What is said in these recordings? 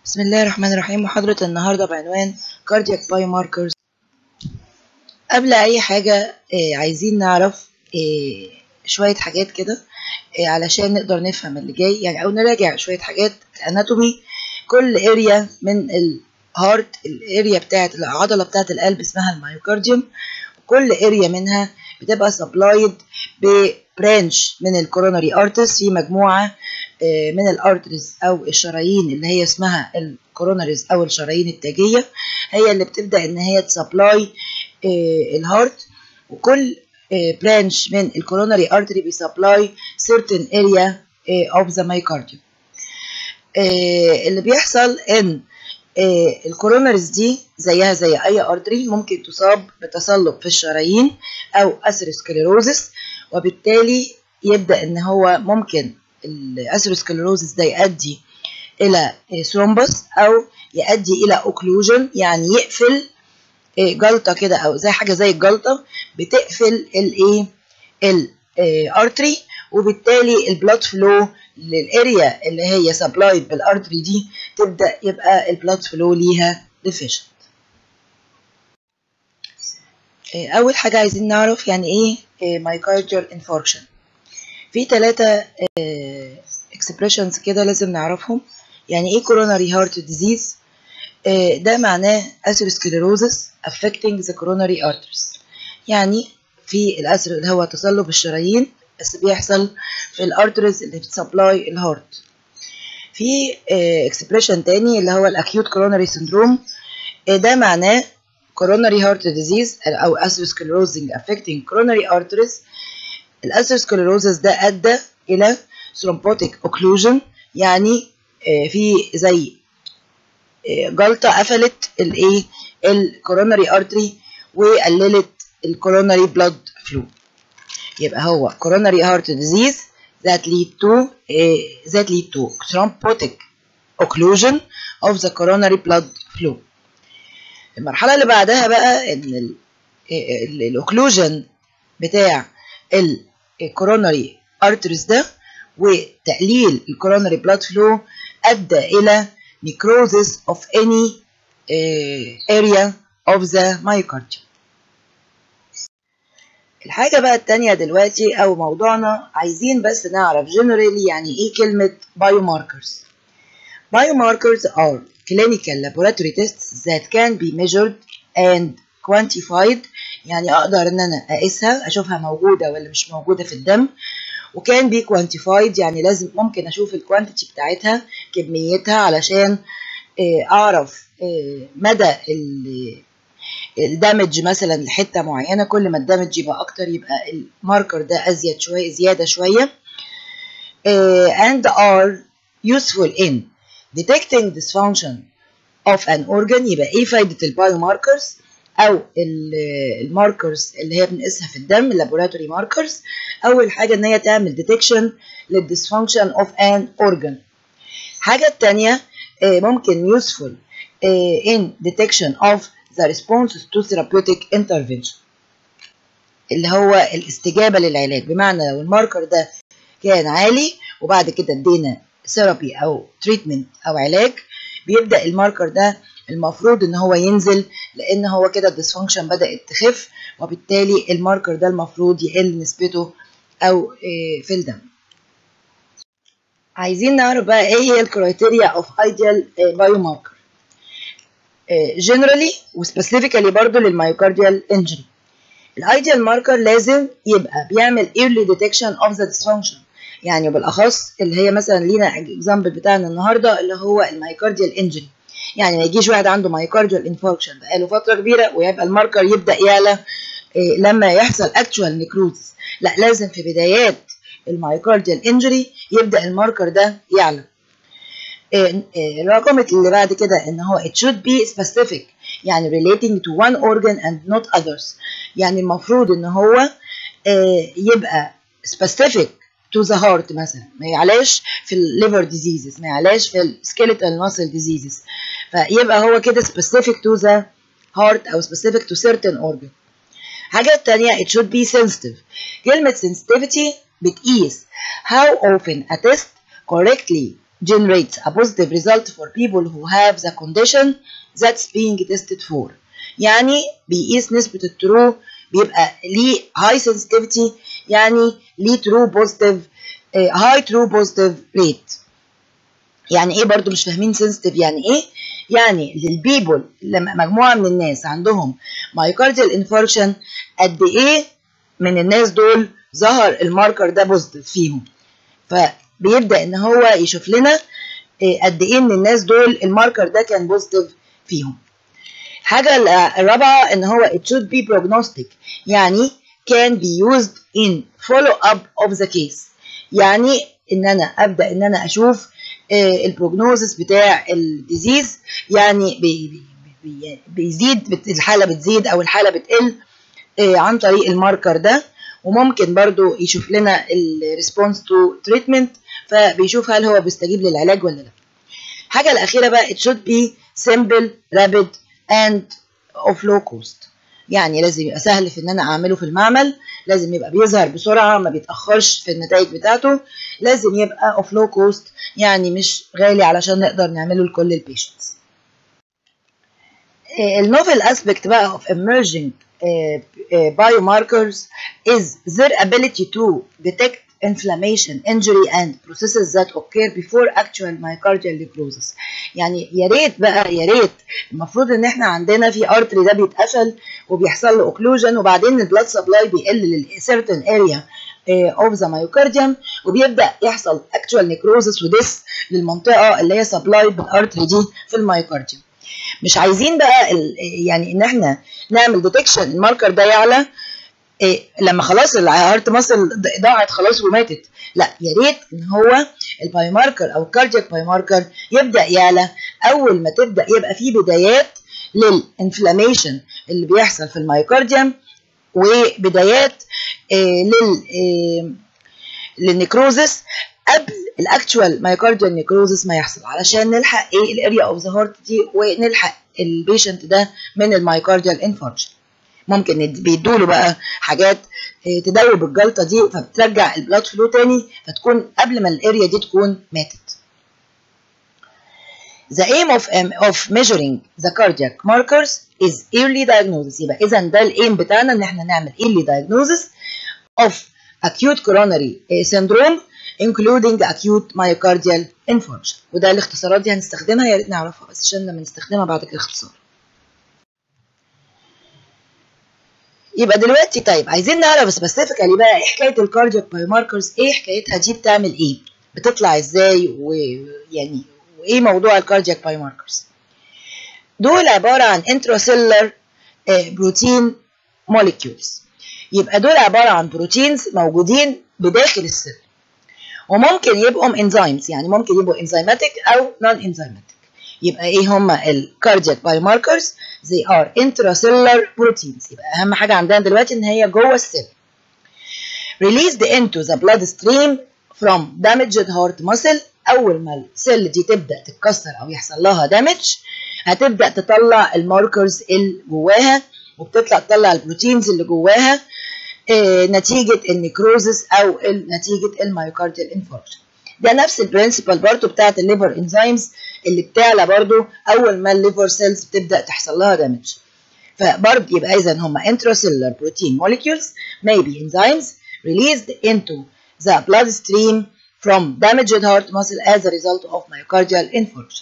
بسم الله الرحمن الرحيم محاضرة النهاردة بعنوان Cardiac Biomarkers قبل أي حاجة آه، عايزين نعرف آه، شوية حاجات كده آه، علشان نقدر نفهم اللي جاي يعني أو نراجع شوية حاجات الأناتومي كل اريا من الهارت الاريا بتاعت العضلة بتاعت القلب اسمها الميوكارديوم كل اريا منها بتبقى سبلايد ببرانش من الكوروناري ارتس في مجموعة آه، من الارتريز او الشرايين اللي هي اسمها الكوروناريز او الشرايين التاجية هي اللي بتبدأ ان هي تسبلاي الهارت وكل برانش من الكوروناري ارتري بيسبلاي certain area آه، of the myocardium آه، اللي بيحصل ان آه، الكوروناريز دي زيها زي اي ارتري ممكن تصاب بتصلب في الشرايين او اثيروسكليروزس وبالتالي يبدا ان هو ممكن الاثيروسكليروزس ده يؤدي الى ثرومبس او يؤدي الى اوكلوجن يعني يقفل آه، جلطه كده او زي حاجه زي الجلطه بتقفل الايه الارتري وبالتالي البلاد فلو للاريا اللي هي سبلايد بالارتري دي تبدا يبقى البلاد فلو ليها ديفيشنت اول حاجه عايزين نعرف يعني ايه مايكارديال انفاركشن في ثلاثه اكسبريشنز كده لازم نعرفهم يعني ايه coronary heart disease آه، ده معناه atherosclerosis affecting the coronary arteries يعني في الأثر اللي هو تصلب الشرايين بس بيحصل في الارتريز اللي بتسبلاي الهارت في اكسبريشن تاني اللي هو الاكيوت coronary syndrome آه، ده معناه coronary heart disease او atherosclerosing affecting coronary arteries الاتherosclerosis ده ادى الى thrombotic occlusion يعني آه، في زي آه، جلطه قفلت الايه الكوروناري ارتري وقللت الكوروناري بلاد فلو يبقى هو coronary heart disease that lead to uh, that lead to thrombotic occlusion of the coronary blood flow المرحلة اللي بعدها بقى ان الاوكلوجن بتاع الكوروناري arteries ده وتقليل الكوروناري blood flow ادى الى necrosis of any uh, area of the myocardium الحاجة بقى التانية دلوقتي أو موضوعنا عايزين بس نعرف generally يعني إيه كلمة biomarkers. Biomarkers are clinical laboratory tests that can be measured and quantified يعني أقدر إن أنا أقيسها أشوفها موجودة ولا مش موجودة في الدم وكان بي quantified يعني لازم ممكن أشوف الكوانتيتي بتاعتها كميتها علشان آه، أعرف آه، مدى ال الدمج مثلا لحته معينه كل ما الدمج يبقى اكتر يبقى الماركر ده ازيد شويه زياده شويه uh, and are useful in detecting dysfunction of an organ يبقى ايه فايده البايوماركرز او الماركرز اللي هي بنقيسها في الدم اللابوراتوري ماركرز اول حاجه ان هي تعمل ديتكشن للديسفانكشن اوف ان اورجان الحاجه الثانيه ممكن useful uh, in detection of the responses to therapeutic intervention اللي هو الاستجابة للعلاج بمعنى لو الماركر ده كان عالي وبعد كده ادينا ثيرابي او تريتمنت او علاج بيبدأ الماركر ده المفروض ان هو ينزل لان هو كده الديسفانكشن بدأت تخف وبالتالي الماركر ده المفروض يقل نسبته او في الدم عايزين نعرف بقى ايه هي الكرايتيريا اوف ايديال بايوماركر جنرالي وسبيسيفيكالي برضو للمايوكارديال انجري الايديال ماركر لازم يبقى بيعمل early detection of the dysfunction يعني بالاخص اللي هي مثلا لينا اكزامبل بتاعنا النهارده اللي هو المايوكارديال انجري يعني ما يجيش واحد عنده مايوكارديال انفاركشن بقاله فتره كبيره ويبقى الماركر يبدا يعلى إيه لما يحصل اكتوال نيكروز لا لازم في بدايات المايوكارديال انجري يبدا الماركر ده يعلى الرقم اللي بعد كده ان هو it should be specific يعني relating to one organ and not others يعني المفروض ان هو يبقى specific to the heart مثلا ما يعلاش في الليفر diseases ما يعلاش في السكيلتال muscle diseases فيبقى هو كده specific to the heart او specific to certain organ حاجة التانية it should be sensitive كلمة sensitivity بتقيس how often a test correctly generates a positive result for people who have the condition that's being tested for يعني بيقيس نسبة الترو بيبقى ليه high sensitivity يعني ليه true positive uh, high true positive rate يعني ايه برضو مش فاهمين sensitive يعني ايه يعني للبيبل لما مجموعة من الناس عندهم myocardial infarction قد ايه من الناس دول ظهر الماركر ده بوزيتيف فيهم فبيبدا ان هو يشوف لنا قد ايه من الناس دول الماركر ده كان بوزيتيف فيهم حاجه الرابعه ان هو it should be prognostic يعني can be used in follow up of the case يعني ان انا ابدا ان انا اشوف البروجنوزس بتاع الديزيز يعني بي بي بيزيد الحاله بتزيد او الحاله بتقل عن طريق الماركر ده وممكن برضو يشوف لنا الريسبونس تو تريتمنت فبيشوف هل هو بيستجيب للعلاج ولا لا الحاجه الاخيره بقى it should be simple rapid and of low cost يعني لازم يبقى سهل في ان انا اعمله في المعمل لازم يبقى بيظهر بسرعه ما بيتاخرش في النتائج بتاعته لازم يبقى of low cost يعني مش غالي علشان نقدر نعمله لكل البيشنتس النوفل اسبكت بقى of emerging uh, uh, biomarkers is their ability to detect inflammation, injury and processes that occur before actual myocardial necrosis. يعني يا ريت بقى يا ريت المفروض ان احنا عندنا في ارتري ده بيتقفل وبيحصل له اوكلوجن وبعدين البلاد سبلاي بيقل للسيرتن اريا اوف ذا مايوكارديوم وبيبدا يحصل actual necrosis وديس للمنطقه اللي هي سبلاي بالارتري دي في المايوكارديوم. مش عايزين بقى يعني ان احنا نعمل ديتكشن الماركر ده يعلى إيه لما خلاص الهارت ماسل ضاعت خلاص وماتت لا يا ريت ان هو الباي ماركر او الكاردياك باي ماركر يبدا يعلى اول ما تبدا يبقى في بدايات للانفلاميشن اللي بيحصل في المايوكارديوم وبدايات إيه لل إيه للنيكروزس قبل الاكتوال مايوكارديال نيكروزس ما يحصل علشان نلحق ايه الاريا اوف ذا هارت دي ونلحق البيشنت ده من المايوكارديال انفاركشن ممكن بيدوا له بقى حاجات تدوب الجلطه دي فبترجع البلاد فلو تاني فتكون قبل ما الاريا دي تكون ماتت The aim of, um, of measuring the cardiac markers is early diagnosis يبقى إذا ده الأيم بتاعنا إن إحنا نعمل early diagnosis of acute coronary syndrome including acute myocardial infarction وده الاختصارات دي هنستخدمها يا ريت نعرفها بس عشان لما نستخدمها بعد كده اختصار يبقى دلوقتي طيب عايزين نعرف سبيسيفيكالي بقى ايه حكايه الكاردياك باي ماركرز ايه حكايتها دي بتعمل ايه بتطلع ازاي ويعني وايه موضوع الكاردياك باي ماركرز دول عباره عن انتراسيلر بروتين موليكيولز يبقى دول عباره عن بروتينز موجودين بداخل السيل وممكن يبقوا انزيمز يعني ممكن يبقوا انزيماتيك او نون انزيماتيك يبقى ايه هما الكاردياك باي ماركرز they are intracellular proteins يبقى اهم حاجه عندنا دلوقتي ان هي جوه السيل released into the bloodstream from damaged heart muscle اول ما السيل دي تبدا تتكسر او يحصل لها دامج هتبدا تطلع الماركرز اللي جواها وبتطلع تطلع البروتينز اللي جواها آه نتيجه النيكروزس او نتيجه المايوكارديال انفاركشن ده نفس البرنسبل برضو بتاعت الليفر انزيمز اللي بتعلى برضو اول ما الليفر سيلز بتبدا تحصل لها دامج فبرضه يبقى اذا هم intracellular protein molecules may be enzymes released into the bloodstream from damaged heart muscle as a result of myocardial infarction.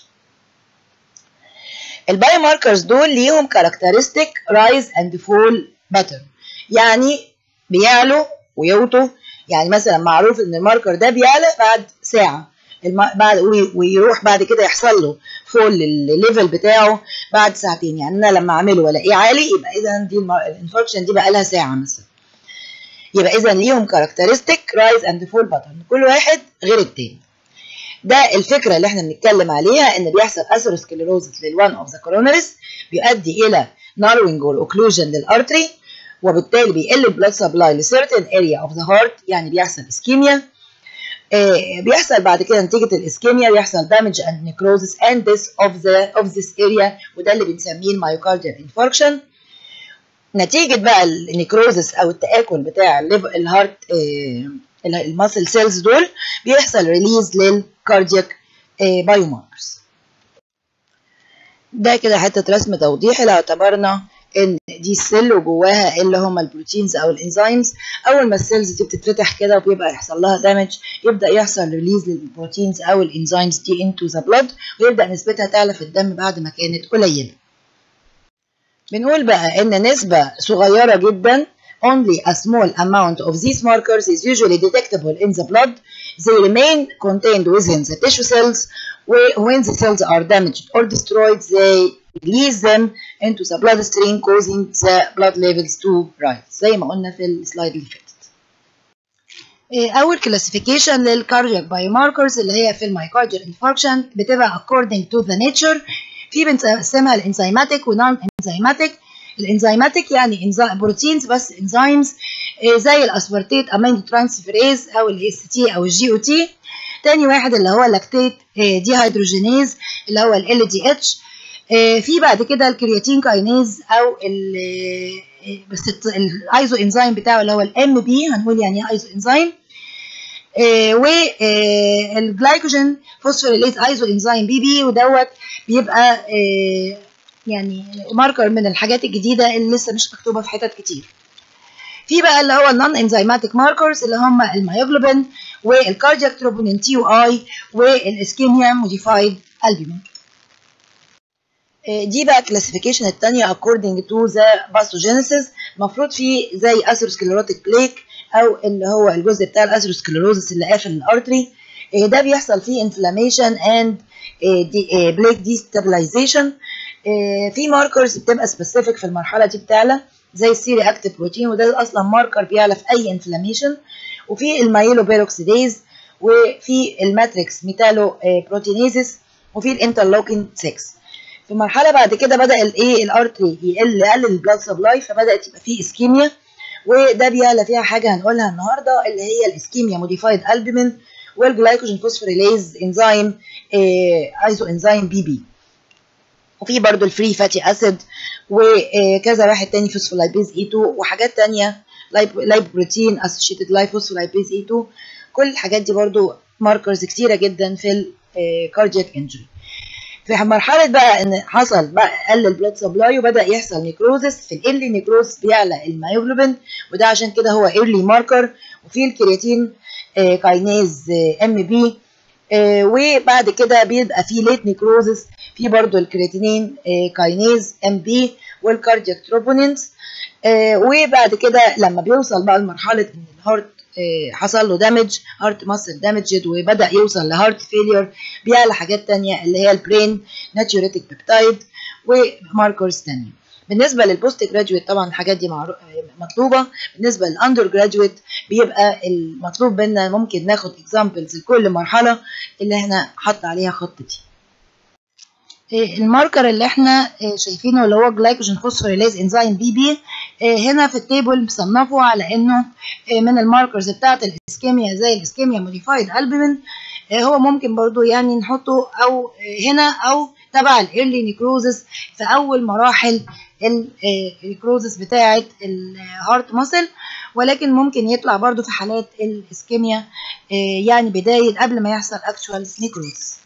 البايوماركرز دول ليهم characteristic rise and fall pattern يعني بيعلوا ويوطوا يعني مثلا معروف ان الماركر ده بيعلى بعد ساعه الم... بعد ويروح بعد كده يحصل له فول للليفل بتاعه بعد ساعتين يعني انا لما اعمله والاقيه عالي يبقى اذا دي الانفكشن دي بقى لها ساعه مثلا يبقى اذا ليهم كاركترستيك رايز اند فول باترن كل واحد غير التاني ده الفكره اللي احنا بنتكلم عليها ان بيحصل اثيروسكليروزس للوان اوف ذا كوروناريز بيؤدي الى ناروينج والاوكلوجن للارتري وبالتالي بيقل البلاد سبلاي لسيرتن اريا اوف ذا هارت يعني بيحصل اسكيميا آه بيحصل بعد كده نتيجه الاسكيميا بيحصل دامج اند نيكروزس اند ديس اوف ذا اوف ذيس اريا وده اللي بنسميه المايوكارديال انفاركشن نتيجه بقى النيكروزس او التاكل بتاع الهارت آه الماسل سيلز دول بيحصل ريليز للكاردياك بايو ماركرز ده كده حته رسم توضيحي لو اعتبرنا ان دي السيل وجواها اللي هم البروتينز او الانزيمز اول ما السيلز دي بتتفتح كده وبيبقى يحصل لها دامج يبدا يحصل ريليز للبروتينز او الانزيمز دي انتو ذا بلود ويبدا نسبتها تعلى في الدم بعد ما كانت قليله بنقول بقى ان نسبه صغيره جدا only a small amount of these markers is usually detectable in the blood. They remain contained within the tissue cells. When the cells are damaged or destroyed, they release them into the bloodstream causing the blood levels to rise. زي ما قلنا في السلايد اللي فاتت. أول classification للكاردياك biomarkers اللي هي في المايكارديال infarction بتبقى according to the nature في بنقسمها الانزيماتيك ونون انزيماتيك الانزيماتيك يعني بروتينز بس انزيمز زي الاسبرتيت امينو ترانسفيريز او الاس تي او الجي او تي تاني واحد اللي هو لاكتيت دي هيدروجينيز اللي هو ال دي اتش في بعد كده الكرياتين كاينيز او ال بس الايزو انزيم بتاعه اللي هو الام بي هنقول يعني ايه ايزو انزيم والجلايكوجين فوسفوريليز ايزو انزيم بي بي ودوت بيبقى يعني ماركر من الحاجات الجديدة اللي لسه مش مكتوبة في حتت كتير في بقى اللي هو النون انزيماتيك ماركرز اللي هم الميوجلوبين والكاردياك تروبونين تي او اي والاسكيميا موديفايد البومين دي بقى الكلاسيفيكيشن الثانيه according to the pathogenesis المفروض في زي اثيروسكليروتيك بليك او اللي هو الجزء بتاع الاثيروسكليروزس اللي قافل الارتري ده بيحصل فيه انفلاميشن اند بليك ديستابلايزيشن في ماركرز بتبقى سبيسيفيك في المرحله دي بتعلى زي السيري اكتيف بروتين وده اصلا ماركر بيعلى في اي انفلاميشن وفي المايلو بيروكسيديز وفي الماتريكس ميتالو بروتينيزس وفي الانترلوكين 6 في مرحله بعد كده بدا الايه الارتري يقل يقلل البلاد سبلاي فبدات يبقى فيه اسكيميا وده بيعلى فيها حاجه هنقولها النهارده اللي هي الاسكيميا موديفايد البومين والجلايكوجين فوسفوريليز انزيم ايزو انزيم بي بي وفي برضو الفري فاتي اسيد وكذا واحد تاني فوسفولايبيز اي 2 وحاجات تانية لايب بروتين اسوشيتد لايفوسفولايبيز اي 2 كل الحاجات دي برضو ماركرز كتيرة جدا في الكاردياك انجري في مرحلة بقى ان حصل بقى قل البلاد سبلاي وبدأ يحصل نيكروزس في الايرلي نيكروز بيعلى المايوجلوبين وده عشان كده هو ايرلي ماركر وفي الكرياتين كاينيز ام بي وبعد كده بيبقى في ليت نيكروزس في برضو الكرياتينين كاينيز ام بي والكاردياك تروبونينز وبعد كده لما بيوصل بقى لمرحله ان الهارت حصل له دامج هارت ماسل دامجد وبدا يوصل لهارت فيلير بيعلى حاجات تانية اللي هي البرين ناتيوريتك بيبتايد وماركرز تانية بالنسبه للبوست جراجويت طبعا الحاجات دي مطلوبه بالنسبه للاندر جراجويت بيبقى المطلوب منا ممكن ناخد اكزامبلز لكل مرحله اللي احنا حط عليها خط دي الماركر اللي احنا شايفينه اللي هو جلايكوجين فوسفوريليز انزيم بي بي هنا في التيبل مصنفه على انه من الماركرز بتاعه الاسكيميا زي الاسكيميا موديفايد البومين هو ممكن برضو يعني نحطه او هنا او تبع الايرلي نيكروزس في اول مراحل النيكروزس بتاعه الهارت ماسل ولكن ممكن يطلع برضو في حالات الاسكيميا يعني بدايه قبل ما يحصل اكشوال نيكروزس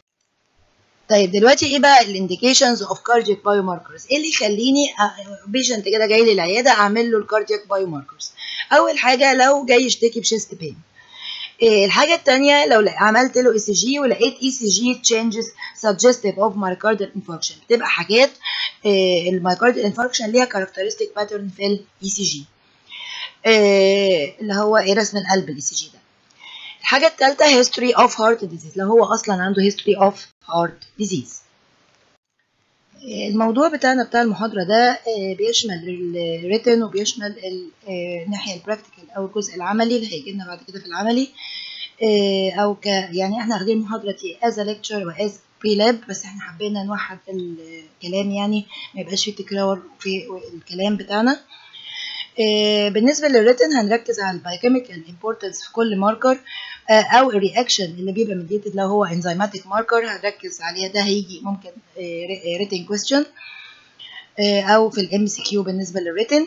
طيب دلوقتي ايه بقى الانديكيشنز اوف كاردياك بايو ماركرز ايه اللي يخليني بيشنت كده جاي لي العياده اعمل له الكاردياك بايو ماركرز اول حاجه لو جاي يشتكي بشيست بين إيه الحاجه الثانيه لو عملت له اي سي جي ولقيت اي سي جي تشينجز سجستيف اوف مايكارديال انفاركشن بتبقى حاجات إيه المايكارديال انفاركشن ليها كاركترستيك باترن في الاي سي جي اللي هو ايه رسم القلب الاي سي جي ده الحاجة الثالثة history of heart disease لو هو أصلا عنده history of heart disease الموضوع بتاعنا بتاع المحاضرة ده بيشمل الريتن وبيشمل الناحية البراكتيكال أو الجزء العملي اللي هيجي لنا بعد كده في العملي أو ك يعني احنا واخدين المحاضرة دي as a lecture و as pre-lab بس احنا حبينا نوحد الكلام يعني ما يبقاش فيه تكرار في الكلام بتاعنا بالنسبه للريتن هنركز على البايوكيميكال امبورتنس في كل ماركر او الرياكشن اللي بيبقى مديتد لو هو انزيماتيك ماركر هنركز عليها ده هيجي ممكن ريتن كويستشن او في الام سي كيو بالنسبه للريتن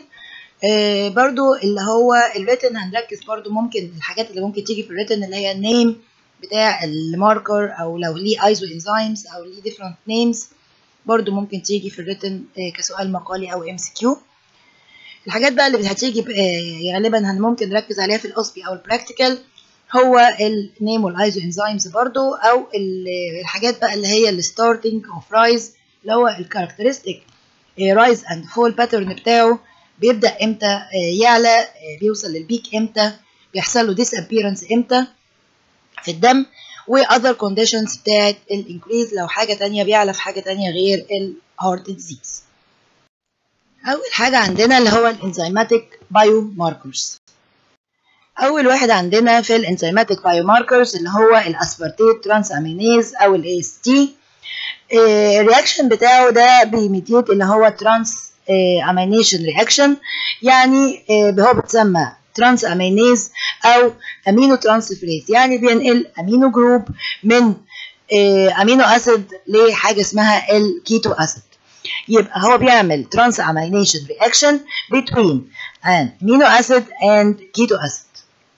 برضو اللي هو الريتن هنركز برضو ممكن الحاجات اللي ممكن تيجي في الريتن اللي هي النيم بتاع الماركر او لو ليه ايزو انزيمز او ليه ديفرنت نيمز برضو ممكن تيجي في الريتن كسؤال مقالي او ام سي كيو الحاجات بقى اللي هتيجي غالبا ممكن نركز عليها في الاوسبي او البراكتيكال هو النيم والايزو انزيمز برضو او الحاجات بقى اللي هي الستارتنج اوف رايز اللي هو الكاركترستيك رايز اند فول باترن بتاعه بيبدا امتى يعلى بيوصل للبيك امتى بيحصل له ديس ابيرنس امتى في الدم واذر كونديشنز بتاعت الانكريز لو حاجه تانية بيعلى في حاجه تانية غير الهارت ديزيز اول حاجه عندنا اللي هو الانزيماتيك بايو ماركرز اول واحد عندنا في الانزيماتيك بايو ماركرز اللي هو الاسبارتيت ترانس امينيز او الاي اس تي الرياكشن بتاعه ده بيميديت اللي هو ترانس امينيشن رياكشن يعني هو بتسمى ترانس امينيز او امينو ترانسفريز يعني بينقل امينو جروب من امينو اسيد لحاجه اسمها الكيتو اسيد يبقى هو بيعمل ترانس امينيشن رياكشن between an amino acid and keto acid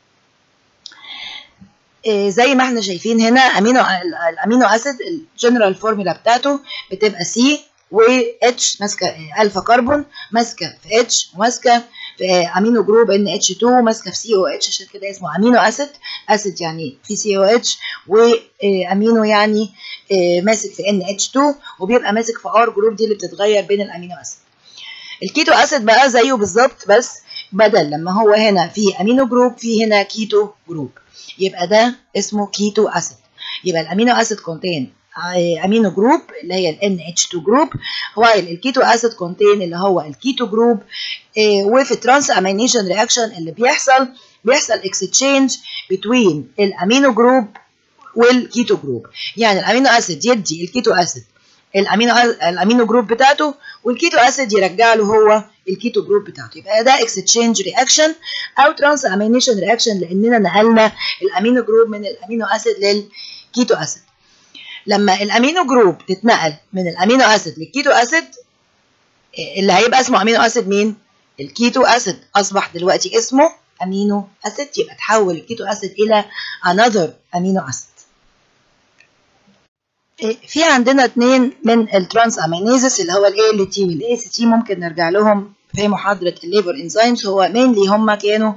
زي ما احنا شايفين هنا امينو الامينو اسيد الجنرال فورمولا بتاعته بتبقى سي و اتش ماسكه الفا كربون ماسكه في اتش وماسكه في امينو جروب ان اتش 2 ماسكه في سي او اتش عشان كده اسمه امينو اسيد اسيد يعني في سي او اتش وامينو يعني ماسك في ان اتش 2 وبيبقى ماسك في ار جروب دي اللي بتتغير بين الامينو اسيد الكيتو اسيد بقى زيه بالظبط بس بدل لما هو هنا في امينو جروب في هنا كيتو جروب يبقى ده اسمه كيتو اسيد يبقى الامينو اسيد كونتين امينو جروب اللي هي ال NH2 جروب وايل الكيتو اسيد كونتين اللي هو الكيتو جروب وفي الترانس امينيشن رياكشن اللي بيحصل بيحصل اكستشينج بين الامينو جروب والكيتو جروب يعني الامينو اسيد يدي الكيتو اسيد الامينو الامينو جروب بتاعته والكيتو اسيد يرجع له هو الكيتو جروب بتاعته يبقى ده اكستشينج رياكشن او ترانس امينيشن رياكشن لاننا نقلنا الامينو جروب من الامينو اسيد للكيتو اسيد لما الامينو جروب تتنقل من الامينو اسيد للكيتو اسيد اللي هيبقى اسمه امينو اسيد مين الكيتو اسيد اصبح دلوقتي اسمه امينو اسيد يبقى تحول الكيتو اسيد الى another امينو اسيد في عندنا اثنين من الترانس امينيزس اللي هو الاي ال تي والاي اس تي ممكن نرجع لهم في محاضره الليفر انزيمز هو مينلي هم كانوا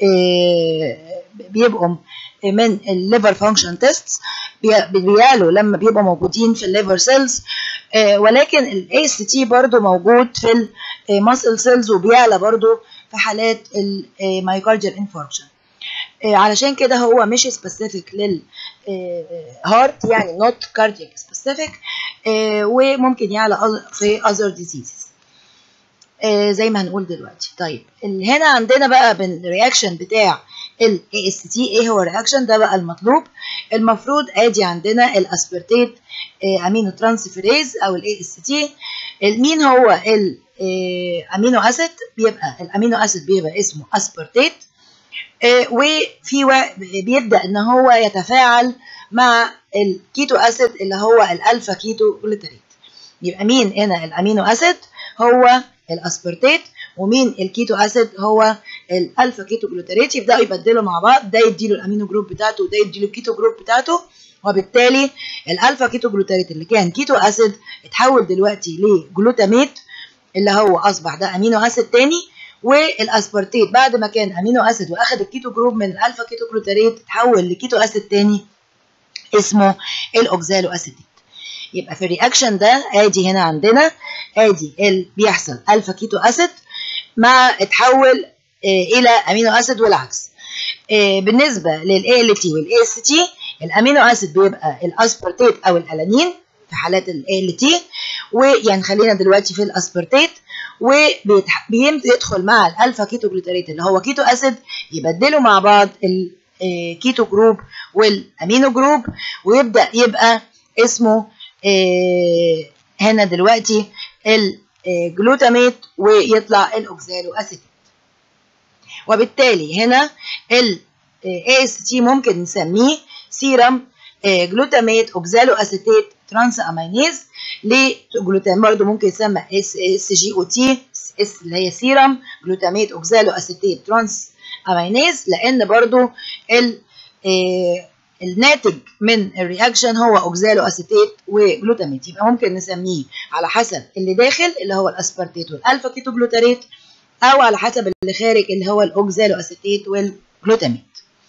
بيبقوا من الليفر فانكشن تيست بيعلوا لما بيبقوا موجودين في الليفر سيلز ولكن الاي اس تي برضو موجود في الماسل سيلز وبيعلى برضو في حالات المايكارديال انفاركشن علشان كده هو مش سبيسيفيك للهارت يعني نوت كاردياك سبيسيفيك وممكن يعلى في اذر ديزيزز زي ما هنقول دلوقتي طيب هنا عندنا بقى بالرياكشن بتاع ال AST ايه هو الرياكشن ده بقى المطلوب المفروض ادي عندنا الاسبرتيت امينو ترانسفيريز او ال AST مين هو الامينو اسيد بيبقى الامينو اسيد بيبقى اسمه اسبرتيت وفي بيبدا ان هو يتفاعل مع الكيتو اسيد اللي هو الالفا كيتو جلوتاريت يبقى مين هنا الامينو اسيد هو الاسبرتيت ومين الكيتو اسيد هو الالفا كيتو جلوتاريت يبداوا يبدلوا مع بعض ده يديله الامينو جروب بتاعته وده يديله الكيتو جروب بتاعته وبالتالي الالفا كيتو جلوتاريت اللي كان كيتو اسيد اتحول دلوقتي لجلوتاميت اللي هو اصبح ده امينو اسيد تاني والاسبرتيت بعد ما كان امينو اسيد واخد الكيتو جروب من الالفا كيتو جلوتاريت اتحول لكيتو اسيد تاني اسمه الاوكزالو اسيديت يبقى في الرياكشن ده ادي هنا عندنا ادي اللي بيحصل الفا كيتو اسيد مع اتحول اه الى امينو اسيد والعكس اه بالنسبه للاي ال تي والاي اس تي الامينو اسيد بيبقى الاسبرتيت او الالانين في حالات الاي ال تي ويعني خلينا دلوقتي في الاسبرتيت وبيدخل مع الالفا كيتو جلوتاريت اللي هو كيتو اسيد يبدلوا مع بعض الكيتو جروب والامينو جروب ويبدا يبقى اسمه هنا دلوقتي الجلوتاميت ويطلع الاوكزالو اسيتيت وبالتالي هنا ال AST ممكن نسميه سيرم جلوتاميت اوكزالو اسيتيت ترانس امينيز لجلوتام برضه ممكن يسمى اس اس جي او تي اس اللي هي سيرم جلوتاميت اوكزالو اسيتيت ترانس امينيز لان برضه ال الناتج من الرياكشن هو اوكزالو اسيتيت وجلوتاميت يبقى ممكن نسميه على حسب اللي داخل اللي هو الاسبارتيت والالفا كيتو جلوتاريت او على حسب اللي خارج اللي هو الاوكزالو اسيتيت والجلوتاميت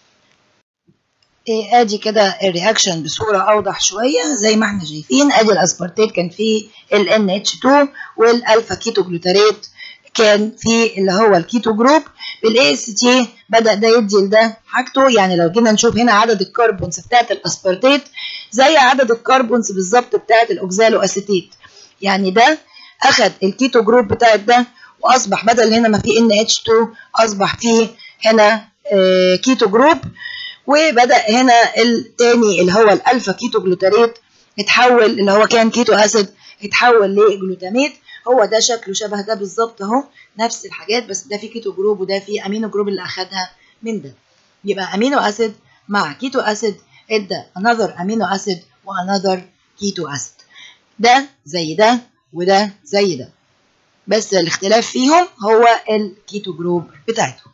إيه ادي كده الرياكشن بصوره اوضح شويه زي ما احنا شايفين ادي الاسبارتيت كان فيه ال NH2 والالفا كيتو جلوتاريت كان في اللي هو الكيتو جروب بالاي اس تي بدا ده يدي لده حاجته يعني لو جينا نشوف هنا عدد الكربونز بتاعت الاسبارتيت زي عدد الكربونز بالظبط بتاعت الاوكزالو اسيتيت يعني ده اخد الكيتو جروب بتاعت ده واصبح بدل هنا ما في ان اتش 2 اصبح فيه هنا آه كيتو جروب وبدا هنا التاني اللي هو الالفا كيتو جلوتاريت اتحول اللي هو كان كيتو اسيد اتحول لجلوتاميت هو ده شكله شبه ده بالظبط اهو نفس الحاجات بس ده فيه كيتو جروب وده فيه امينو جروب اللي اخدها من ده يبقى امينو اسيد مع كيتو اسيد ادى another امينو اسيد وانذر كيتو اسيد ده زي ده وده زي ده بس الاختلاف فيهم هو الكيتو جروب بتاعتهم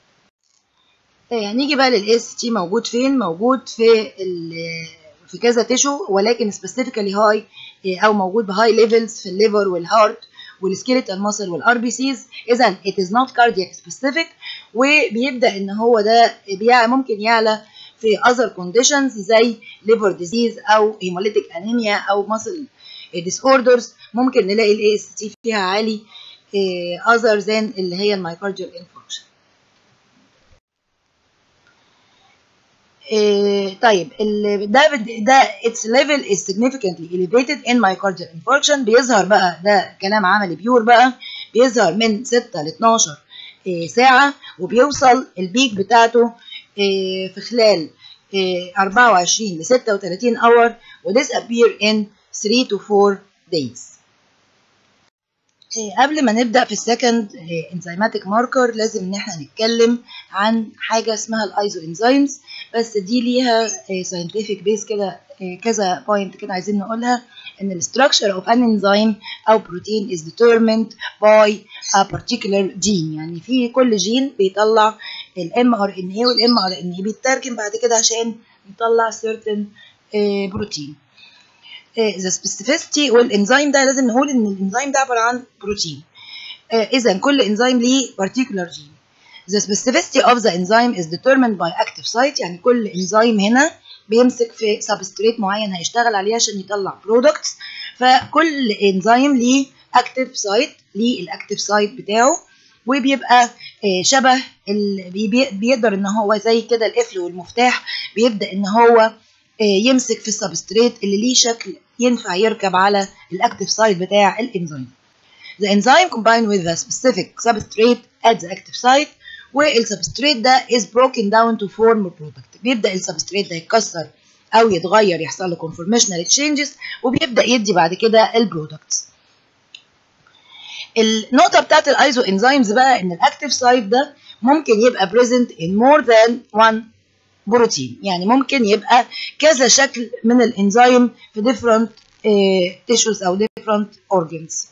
نيجي بقى للاس تي موجود فين موجود في في كذا تيشو ولكن سبيسيفيكالي هاي او موجود بهاي ليفلز في الليفر والهارت والسكيليتال ماسل والار بي سيز اذا it is not cardiac specific وبيبدا ان هو ده ممكن يعلى في other conditions زي liver disease او hemolytic anemia او muscle disorders ممكن نلاقي الاي اس تي فيها عالي other than اللي هي المايكارديال انفاركشن طيب ده ده its level is significantly elevated in myocardial infarction بيظهر بقى ده كلام عملي بيور بقى بيظهر من 6 ل 12 ساعة وبيوصل البيك بتاعته في خلال 24 ل 36 اور disappear in 3 to 4 days قبل ما نبدا في السكند انزيماتيك ماركر لازم ان احنا نتكلم عن حاجه اسمها الايزو انزيمز بس دي ليها ساينتفك بيس كده كذا بوينت كده عايزين نقولها ان الستراكشر اوف ان انزيم او بروتين is determined by a particular gene يعني في كل جين بيطلع الام ار ان اي والام ار ان اي بيترجم بعد كده عشان يطلع certain بروتين ذا سبيسيفيستي والانزيم ده لازم نقول ان الانزيم ده عباره عن بروتين اذا كل انزيم ليه particular gene the specificity of the enzyme is determined by active site يعني كل انزيم هنا بيمسك في سبستريت معين هيشتغل عليه عشان يطلع برودكتس فكل انزيم ليه اكتيف سايت ليه الاكتيف سايت بتاعه وبيبقى شبه بيقدر ان هو زي كده القفل والمفتاح بيبدا ان هو يمسك في السبستريت اللي ليه شكل ينفع يركب على الاكتيف سايت بتاع الانزيم. The enzyme combined with the specific substrate at the active site والسبستريت ده is broken down to form a product. بيبدأ السبستريت ده يتكسر أو يتغير يحصل له conformational changes وبيبدأ يدي بعد كده البرودكتس. النقطة بتاعت الايزو انزيمز بقى إن الاكتيف سايت ده ممكن يبقى present in more than one بروتين يعني ممكن يبقى كذا شكل من الانزيم في different uh, tissues او different organs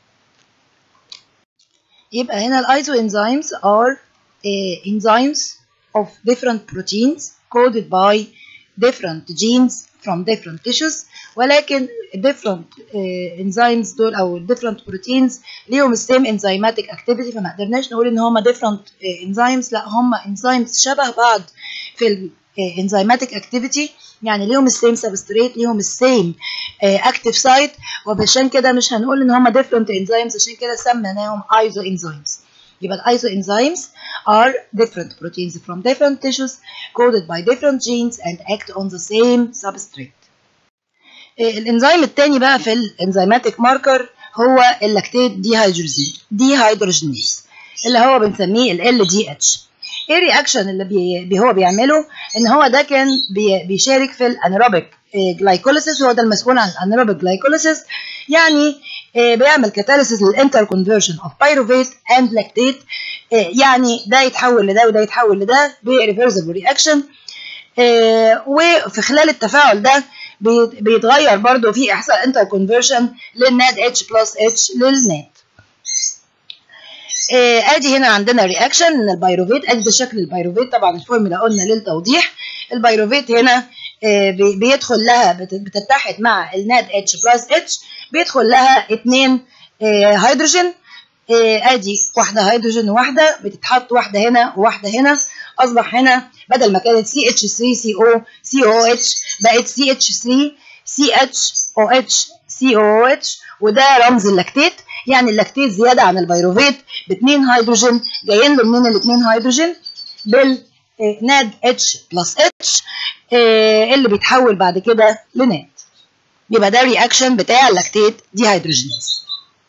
يبقى هنا الايزو enzymes are uh, enzymes of different proteins coded by different genes from different tissues ولكن different uh, enzymes دول او different proteins ليهم السيم enzymatic activity فما قدرناش نقول ان هما different uh, enzymes لا هما enzymes شبه بعض في ال enzymatic activity يعني ليهم السيم substrate ليهم السيم active site وعشان كده مش هنقول ان هما different enzymes عشان كده سميناهم iso enzymes يبقى الايزو enzymes are different proteins from different tissues coded by different genes and act on the same substrate الانزيم الثاني بقى في الانزيماتيك ماركر هو اللاكتيت ديهيدروجين ديهيدروجينيز اللي هو بنسميه ال LDH ايه الرياكشن اللي بي هو بيعمله ان هو ده كان بي بيشارك في الانيروبيك جلايكوليسيس وهو ده المسؤول عن الانيروبيك جلايكوليسيس يعني بيعمل كاتاليسيس للانتر كونفرشن اوف بايروفيت اند لاكتيت يعني ده يتحول لده وده يتحول لده بريفرسبل رياكشن وفي خلال التفاعل ده بيتغير برضو في احصاء انتر كونفرشن للناد اتش بلس اتش للناد آه، ادي هنا عندنا رياكشن ان البيروفيت ادي ده شكل البيروفيت طبعا الفورمولا قلنا للتوضيح البيروفيت هنا آه، بي- بيدخل لها بت- بتتحد مع الناد اتش بلس اتش بيدخل لها اتنين آه، هيدروجين آه، ادي واحده هيدروجين وواحده بتتحط واحده هنا وواحده هنا اصبح هنا بدل ما كانت سي اتش 3 سي او سي او اتش بقت سي اتش 3 سي اتش او اتش سي او اتش وده رمز اللاكتيت يعني اللاكتيت زياده عن البيروفيت باثنين هيدروجين جايين له منين الاثنين هيدروجين بال آه، ناد اتش بلس اتش اللي بيتحول بعد كده لناد يبقى ده الرياكشن بتاع اللاكتيت دي هيدروجينيز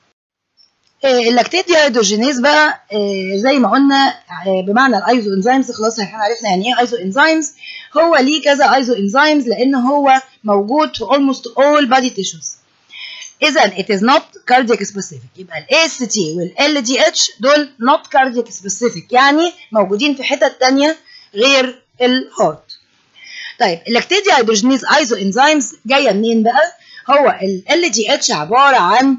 آه، اللاكتيت دي هيدروجينيز بقى آه، زي ما قلنا آه، بمعنى الايزو انزيمز خلاص احنا عرفنا يعني ايه ايزو انزيمز هو ليه كذا ايزو انزيمز لان هو موجود في almost all body tissues اذا it is not cardiac specific يبقى ال AST وال LDH دول not cardiac specific يعني موجودين في حتت تانية غير الهارت طيب اللاكتيت دي هيدروجينيز ايزو انزيمز جايه منين بقى هو ال LDH عباره عن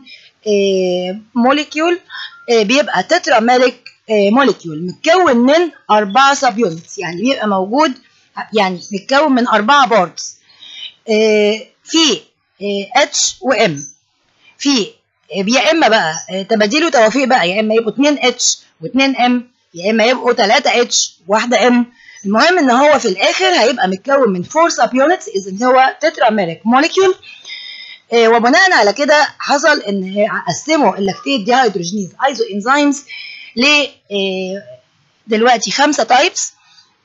موليكيول بيبقى تتراميريك موليكيول متكون من أربعة سب يونتس يعني بيبقى موجود يعني متكون من أربعة بارتس في اتش وام في يا اما بقى تباديل وتوافيق بقى يا اما يبقوا 2 اتش و2 ام يا اما يبقوا 3 اتش وواحده ام المهم ان هو في الاخر هيبقى متكون من 4 سب يونتس اذا هو تتراميريك موليكيول آه، وبناء على كده حصل ان قسموا اللاكتيت دي هيدروجينيز ايزو انزيمز ل آه، دلوقتي خمسه تايبس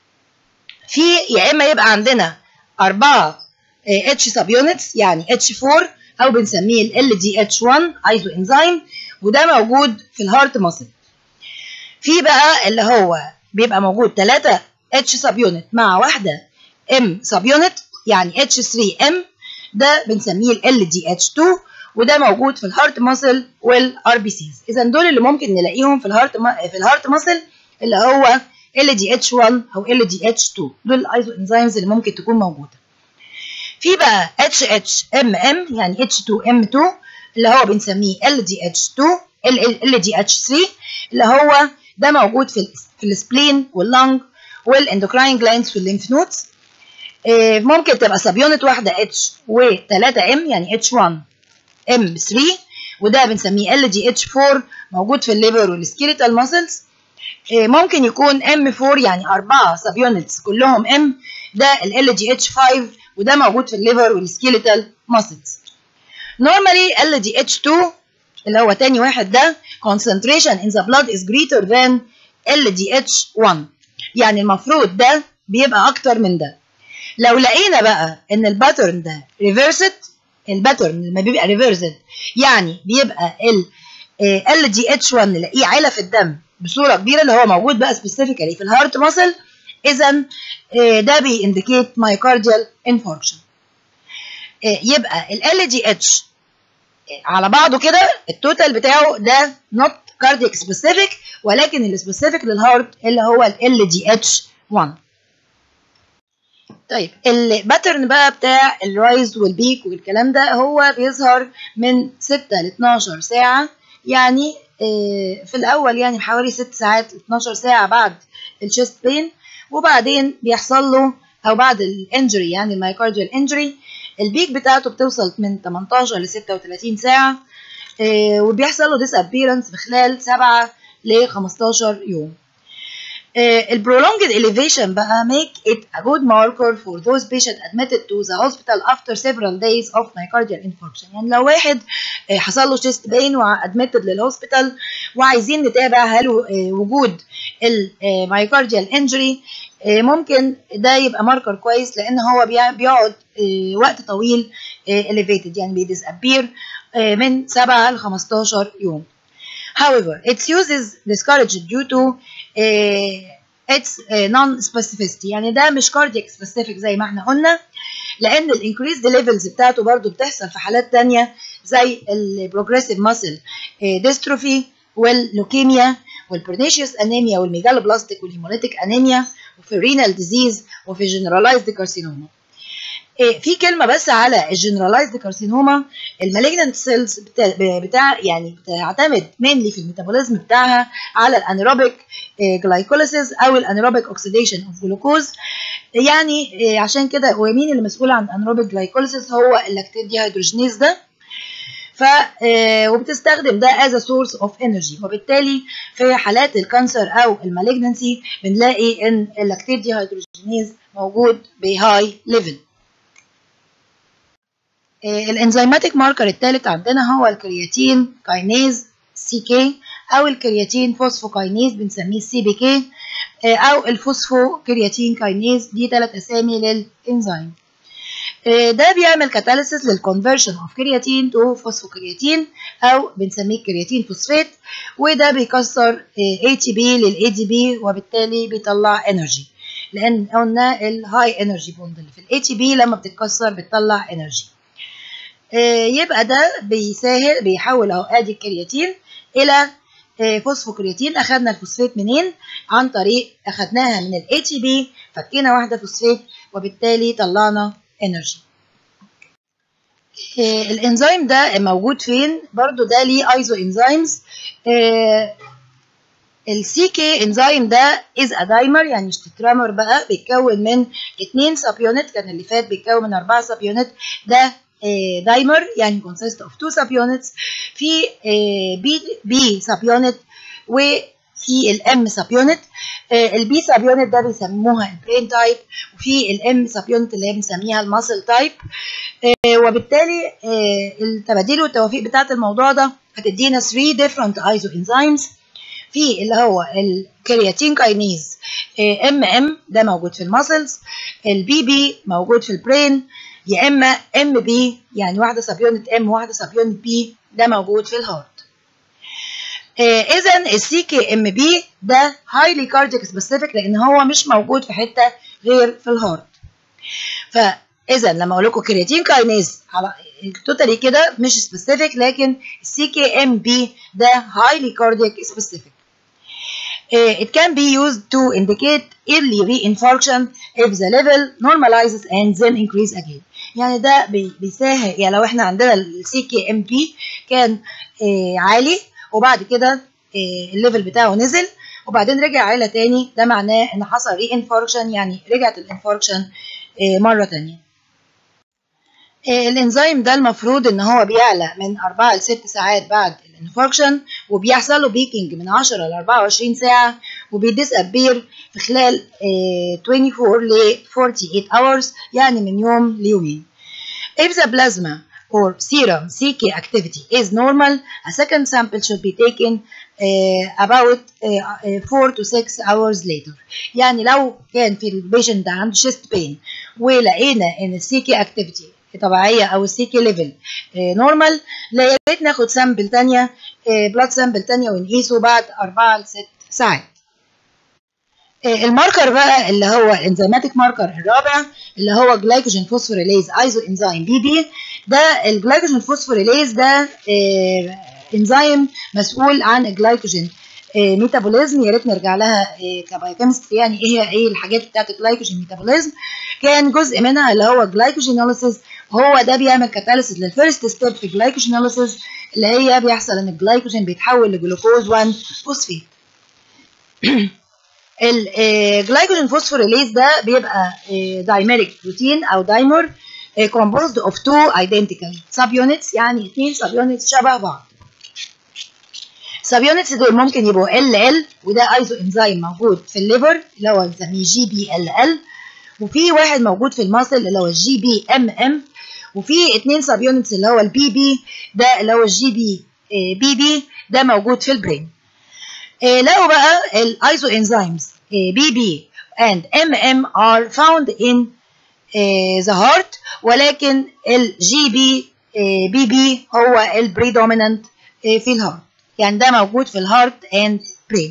في يا اما يبقى عندنا اربعه اتش سب يونتس يعني اتش 4 او بنسميه ال دي اتش 1 ايزو انزيم وده موجود في الهارت ماسل في بقى اللي هو بيبقى موجود 3 اتش سب يونت مع واحده ام سب يونت يعني اتش 3 ام ده بنسميه ال دي اتش 2 وده موجود في الهارت ماسل والار بي سيز اذا دول اللي ممكن نلاقيهم في الهارت في الهارت ماسل اللي هو ال دي اتش 1 او ال دي اتش 2 دول الايزو انزيمز اللي ممكن تكون موجوده في بقى اتش اتش ام ام يعني اتش 2 ام 2 اللي هو بنسميه ال دي اتش 2 ال دي اتش 3 اللي هو ده موجود في ال في السبلين واللنج والاندوكراين جلاندز والليمف نودز آه، ممكن تبقى سب يونت واحده اتش و3 ام يعني اتش 1 ام 3 وده بنسميه ال دي اتش 4 موجود في الليفر والسكيليتال ماسلز ممكن يكون ام 4 يعني اربعه سب يونتس كلهم ام ده ال دي اتش 5 وده موجود في الليفر والسكيليتال ماسلز normally ال دي اتش 2 اللي هو تاني واحد ده concentration in the blood is greater than ال دي اتش 1 يعني المفروض ده بيبقى اكتر من ده لو لقينا بقى ان الباترن ده ريفرسد الباترن لما بيبقى ريفرسد يعني بيبقى ال ال دي اتش 1 نلاقيه عالة في الدم بصوره كبيره اللي هو موجود بقى سبيسيفيكالي في الهارت ماسل اذا ده بينديكيت مايوكارديال انفاركشن يبقى ال دي اتش على بعضه كده التوتال بتاعه ده نوت كاردياك سبيسيفيك ولكن السبيسيفيك للهارت اللي هو ال دي اتش 1 طيب الباترن بقى بتاع الرايز والبيك والكلام ده هو بيظهر من 6 ل 12 ساعة يعني في الأول يعني حوالي 6 ساعات ل 12 ساعة بعد الشيست بين وبعدين بيحصل له أو بعد الانجري يعني المايكارديال انجري البيك بتاعته بتوصل من 18 ل 36 ساعة وبيحصل له disappearance في خلال 7 ل 15 يوم. Uh, prolonged elevation بقى make it a good marker for those patients admitted to the hospital after several days of myocardial infarction يعني لو واحد uh, حصل له chest pain وادمتد للهوسبيتال وعايزين نتابع هل uh, وجود المايوكارديال انجري ممكن ده يبقى ماركر كويس لان هو بيقعد وقت طويل elevated يعني بيديسابير من 7 ل 15 يوم However, its use is discouraged due to uh, its uh, non-specificity يعني ده مش cardiac specific زي ما احنا قلنا لأن ال increased levels بتاعته برضو بتحصل في حالات تانية زي ال progressive muscle uh, dystrophy واللوكيميا والبرنيشيوس انيميا والميجالوبلاستيك والهيموليتيك انيميا وفي الرينال ديزيز وفي generalized carcinoma في كلمه بس على الجنرالايزد كارسينوما المالجنانت سيلز بتاع, بتاع يعني بتعتمد مينلي في الميتابوليزم بتاعها على الانيروبيك جلايكوليسيس او الانيروبيك اوكسيديشن اوف جلوكوز يعني عشان كده ومين اللي مسؤول عن الانيروبيك جلايكوليسيس هو اللاكتيت دي هيدروجينيز ده ف وبتستخدم ده as a source of energy وبالتالي في حالات الكانسر او المالجنسي بنلاقي ان اللاكتيت دي هيدروجينيز موجود بهاي ليفل الانزيماتيك ماركر الثالث عندنا هو الكرياتين كاينيز سي كي او الكرياتين فوسفوكاينيز بنسميه سي بي كي او الفوسفو كرياتين كاينيز دي ثلاث اسامي للانزيم ده بيعمل كاتاليسيس للكونفرشن اوف كرياتين تو فوسفوكرياتين او بنسميه كرياتين فوسفات وده بيكسر اي تي بي للاي دي بي وبالتالي بيطلع انرجي لان قلنا الهاي انرجي بوند اللي في الاي تي بي لما بتتكسر بتطلع انرجي يبقى ده بيسهل بيحول اهو ادي الكرياتين الى فوسفوكرياتين اخدنا الفوسفات منين عن طريق اخدناها من الاي تي بي فكينا واحده فوسفات وبالتالي طلعنا انرجي الانزيم ده موجود فين برضو ده ليه ايزو انزيمز السي كي انزيم ده از ا دايمر يعني مش تترامر بقى بيتكون من اتنين سب يونت كان اللي فات بيتكون من اربعه سب يونت ده دايمر يعني consist of two sub units في بي بي سب يونت وفي الام سب يونت البي سب يونت ده بيسموها البرين تايب وفي الام سب يونت اللي هي بنسميها الماسل تايب وبالتالي التباديل والتوافيق بتاعت الموضوع ده هتدينا 3 different isoenzymes في اللي هو الكرياتين كاينيز ام ام ده موجود في الماسلز البي بي موجود في البرين يا اما ام بي يعني واحده سب يونت ام وواحده سب يونت بي ده موجود في الهارت اذا السي كي ام بي ده هايلي كارديك سبيسيفيك لان هو مش موجود في حته غير في الهارت فاذا لما اقول لكم كرياتين كاينيز على توتالي كده مش سبيسيفيك لكن السي كي ام بي ده هايلي كارديك سبيسيفيك it can be used to indicate early reinfarction if the level normalizes and then increase again يعني ده بيساهم يعني لو احنا عندنا السي كي ام بي كان آه عالي وبعد كده آه الليفل بتاعه نزل وبعدين رجع عالي تاني ده معناه ان حصل ري انفاركشن يعني رجعت الانفاركشن آه مره تانيه الانزيم ده المفروض ان هو بيعلى من 4 ل 6 ساعات بعد الانفاركشن وبيحصل له بيكينج من 10 ل 24 ساعه وبيديسابير في خلال 24 ل 48 hours يعني من يوم ليومين. If the plasma or serum CK activity is normal, a second sample should be taken uh, about uh, 4 to 6 hours later. يعني لو كان في البيشنت ده عنده chest pain ولقينا ان السي كي activity طبيعيه او السي كي ليفل نورمال يا ريت ناخد سامبل ثانيه بلاد سامبل ثانيه ونقيسه بعد 4 ل 6 ساعات الماركر بقى اللي هو الانزيماتيك ماركر الرابع اللي هو جلايكوجين فوسفوريليز ايزو انزيم بي بي ده الجلايكوجين فوسفوريليز ده انزيم مسؤول عن الجلايكوجين ميتابوليزم يا ريت نرجع لها كبايوكيمستري يعني ايه هي ايه الحاجات بتاعت الجلايكوجين ميتابوليزم كان جزء منها اللي هو الجلايكوجينوليسيس هو ده بيعمل كاتاليسيس للفيرست ستيب في الجلايكوجينوليسيس اللي هي بيحصل ان الجلايكوجين بيتحول لجلوكوز 1 فوسفيت الجلايكوجين فوسفوريليز ده بيبقى دايميريك بروتين او دايمر composed of two identical subunits يعني اثنين subunits شبه بعض subunits دول ممكن يبقوا ال ال وده ايزو انزيم موجود في الليفر اللي هو بنسميه جي بي ال ال وفي واحد موجود في الماسل اللي هو الجي بي ام ام وفي اثنين سب يونتس اللي هو البي بي ده اللي هو الجي بي بي بي ده موجود في البرين لقوا بقى الايزو انزيمز بي بي and MM are found in the heart ولكن الجي بي بي بي هو البريدومينانت في الهارت يعني ده موجود في الهارت اند برين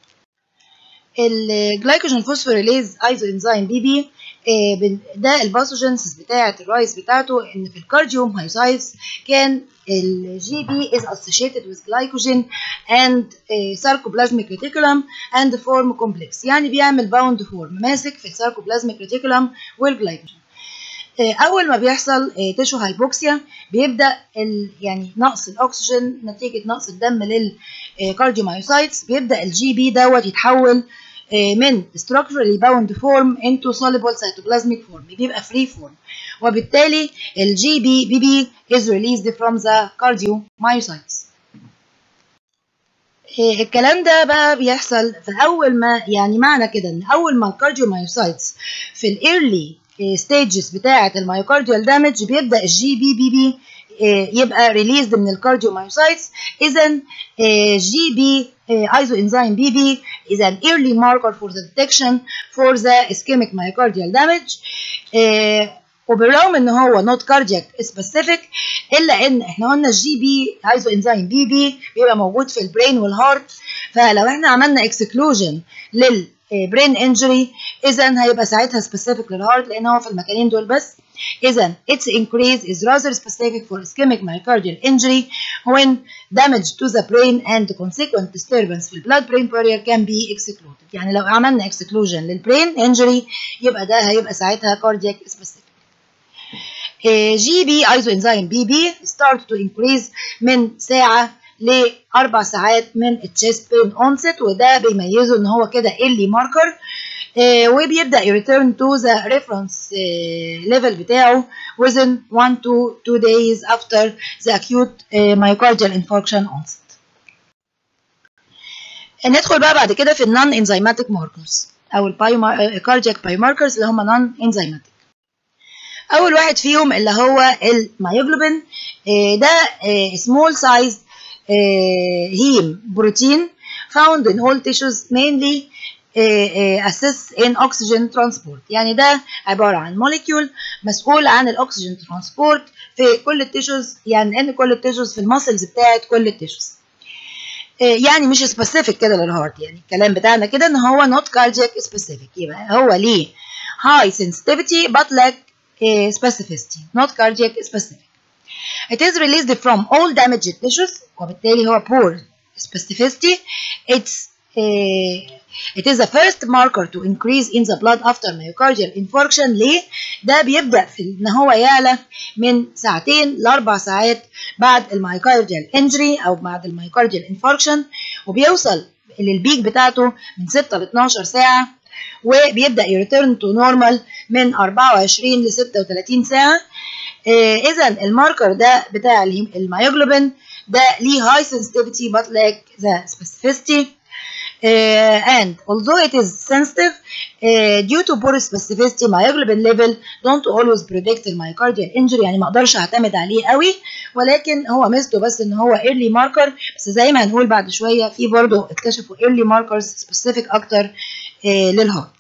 الجلايكوجين فوسفوريليز ايزو انزيم بي بي ده الباثوجينسيس بتاعه الرايس بتاعته ان في الكارديوم هايسايتس كان الجي بي is associated with glycogen and sarcoplasmic reticulum and form complex يعني بيعمل باوند فورم ماسك في الساركوبلازميك ريتيكولم والجلايكوجين اول ما بيحصل تشو هايبوكسيا بيبدا ال يعني نقص الاكسجين نتيجه نقص الدم للكارديومايوسايتس بيبدا الجي بي دوت يتحول من structurally bound form into soluble cytoplasmic form بيبقى free form وبالتالي الجي بي بي بي is released from the cardiomyocytes الكلام ده بقى بيحصل في اول ما يعني معنى كده ان اول ما الكارديومايوسايتس في الايرلي ستيجز بتاعه الميوكارديال دامج بيبدا الجي بي بي بي يبقى ريليزد من الكارديومايوسايتس اذا جي بي ايزو انزيم بي بي is an early marker for the detection for the ischemic myocardial damage وبالرغم ان هو نوت كاردياك سبيسيفيك الا ان احنا قلنا الجي بي ايزو انزيم بي بي بيبقى موجود في البرين والهارت فلو احنا عملنا اكسكلوجن للبرين انجري اذا هيبقى ساعتها سبيسيفيك للهارت لان هو في المكانين دول بس إذا its increase is rather specific for ischemic myocardial injury when damage to the brain and consequent disturbance في blood brain barrier can be excluded يعني لو عملنا exclusion للبرين injury يبقى ده هيبقى ساعتها cardiac specific جي بي ايزو انزيم بي بي start to increase من ساعة لأربع ساعات من التشيست بين اونست وده بيميزه ان هو كده early marker وبيبدا يريتيرن تو ذا ريفرنس ليفل بتاعه within 1 to 2 days after the acute myocardial infarction onset. ندخل بقى بعد كده في النون انزيماتيك ماركرز او الكاردياك باي ماركرز اللي هم نون انزيماتيك. اول واحد فيهم اللي هو المايوجلوبين ده small size هيم بروتين found in all tissues mainly assist in oxygen transport يعني ده عبارة عن موليكيول مسؤول عن الاكسجين ترانسبورت في كل التيشوز يعني ان كل التيشوز في المسلز بتاعت كل التيشوز يعني مش سبيسيفيك كده للهارت يعني الكلام بتاعنا كده ان هو not cardiac specific يبقى هو ليه high sensitivity but lack specificity not cardiac specific it is released from all damaged tissues وبالتالي هو poor specificity it's It is the first marker to increase in the blood after myocardial infarction ليه؟ ده بيبدأ في إن هو يعلى من ساعتين لأربع ساعات بعد الميوكارديال انجري أو بعد الميوكارديال انفاركشن وبيوصل للبيك بتاعته من 6 ل 12 ساعة وبيبدأ يريتيرن تو نورمال من 24 ل 36 ساعة إذا الماركر ده بتاع الميوجلوبين ده ليه high sensitivity but lack the specificity Uh, and although it is sensitive uh, due to poor specificity myoglobin level don't always predict الميوكارديال injury يعني ما اقدرش اعتمد عليه قوي ولكن هو ميزته بس ان هو early marker بس زي ما هنقول بعد شويه في برضه اكتشفوا early markers specific اكتر uh, للهارت